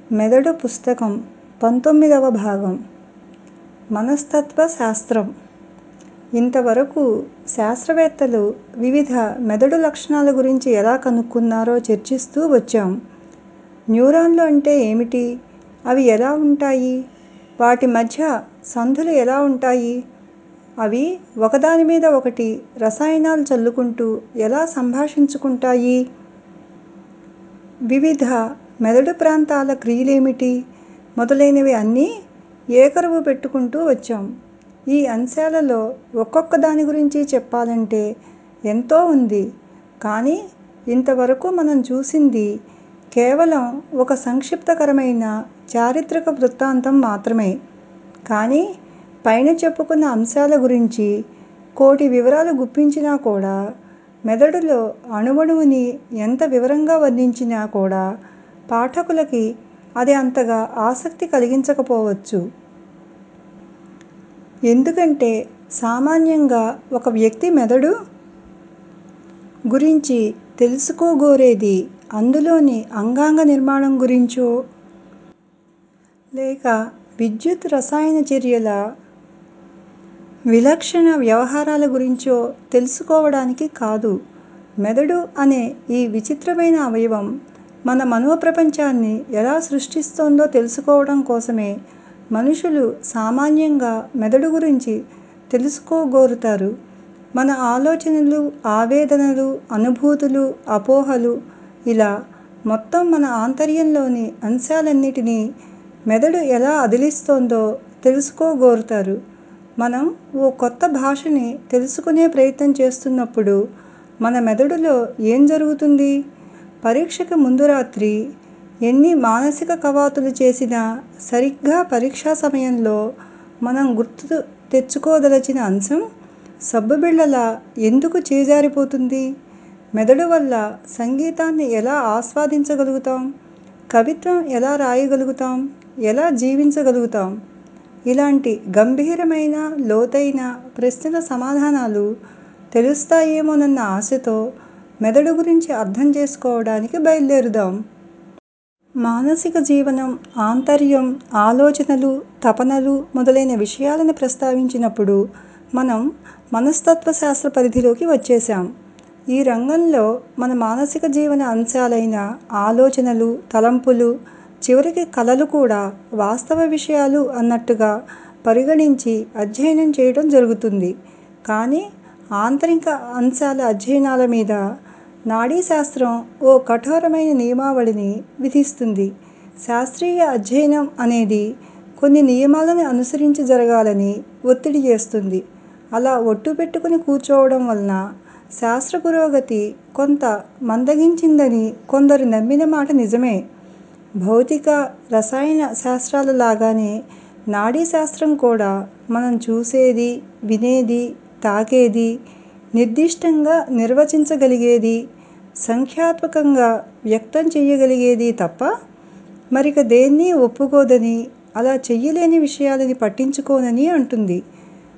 మెదడు పుస్తకం పంతొమ్మిదవ భాగం మనస్తత్వ శాస్త్రం ఇంతవరకు శాస్త్రవేత్తలు వివిధ మెదడు లక్షణాల గురించి ఎలా కనుక్కున్నారో చర్చిస్తూ వచ్చాం న్యూరాన్లు అంటే ఏమిటి అవి ఎలా ఉంటాయి వాటి మధ్య సందులు ఎలా ఉంటాయి అవి ఒకదాని మీద ఒకటి రసాయనాలు చల్లుకుంటూ ఎలా సంభాషించుకుంటాయి వివిధ మెదడు ప్రాంతాల క్రియలేమిటి మొదలైనవి అన్నీ ఏకరువు పెట్టుకుంటూ వచ్చాం ఈ అంశాలలో ఒక్కొక్క దాని గురించి చెప్పాలంటే ఎంతో ఉంది కానీ ఇంతవరకు మనం చూసింది కేవలం ఒక సంక్షిప్తకరమైన చారిత్రక వృత్తాంతం మాత్రమే కానీ పైన చెప్పుకున్న అంశాల గురించి కోటి వివరాలు గుప్పించినా కూడా మెదడులో అణువణువుని ఎంత వివరంగా వర్ణించినా కూడా పాఠకులకి అది అంతగా ఆసక్తి కలిగించకపోవచ్చు ఎందుకంటే సామాన్యంగా ఒక వ్యక్తి మెదడు గురించి తెలుసుకోగోరేది అందులోని అంగాంగ నిర్మాణం గురించో లేక విద్యుత్ రసాయన చర్యల విలక్షణ వ్యవహారాల గురించో తెలుసుకోవడానికి కాదు మెదడు అనే ఈ విచిత్రమైన అవయవం మన మనోప్రపంచాన్ని ఎలా సృష్టిస్తోందో తెలుసుకోవడం కోసమే మనుషులు సామాన్యంగా మెదడు గురించి తెలుసుకోగోరుతారు మన ఆలోచనలు ఆవేదనలు అనుభూతులు అపోహలు ఇలా మొత్తం మన ఆంతర్యంలోని అంశాలన్నిటినీ మెదడు ఎలా అదిలిస్తోందో తెలుసుకోగోరుతారు మనం ఓ కొత్త భాషని తెలుసుకునే ప్రయత్నం చేస్తున్నప్పుడు మన మెదడులో ఏం జరుగుతుంది పరీక్షకి ముందు రాత్రి ఎన్ని మానసిక కవాతులు చేసినా సరిగ్గా పరీక్షా సమయంలో మనం గుర్తు తెచ్చుకోదలచిన అంశం సబ్బుబిళ్ళలా ఎందుకు చేజారిపోతుంది మెదడు వల్ల సంగీతాన్ని ఎలా ఆస్వాదించగలుగుతాం కవిత్వం ఎలా రాయగలుగుతాం ఎలా జీవించగలుగుతాం ఇలాంటి గంభీరమైన లోతైన ప్రశ్నల సమాధానాలు తెలుస్తాయేమోనన్న ఆశతో మెదడు గురించి అర్థం చేసుకోవడానికి బయలుదేరుదాం మానసిక జీవనం ఆంతర్యం ఆలోచనలు తపనలు మొదలైన విషయాలను ప్రస్తావించినప్పుడు మనం మనస్తత్వ శాస్త్ర పరిధిలోకి వచ్చేశాం ఈ రంగంలో మన మానసిక జీవన అంశాలైన ఆలోచనలు తలంపులు చివరికి కలలు కూడా వాస్తవ విషయాలు అన్నట్టుగా పరిగణించి అధ్యయనం చేయడం జరుగుతుంది కానీ ఆంతరిక అంశాల అధ్యయనాల మీద నాడీశాస్త్రం ఓ కఠోరమైన నియమావళిని విధిస్తుంది శాస్త్రీయ అధ్యయనం అనేది కొన్ని నియమాలను అనుసరించి జరగాలని ఒత్తిడి చేస్తుంది అలా ఒట్టు పెట్టుకుని కూర్చోవడం వలన శాస్త్ర పురోగతి కొంత మందగించిందని కొందరు నమ్మిన మాట నిజమే భౌతిక రసాయన శాస్త్రాల లాగానే నాడీశాస్త్రం కూడా మనం చూసేది వినేది తాకేది నిర్దిష్టంగా నిర్వచించగలిగేది సంఖ్యాత్మకంగా వ్యక్తం చెయ్యగలిగేది తప్ప మరిక దేన్నీ ఒప్పుకోదని అలా చెయ్యలేని విషయాలని పట్టించుకోనని అంటుంది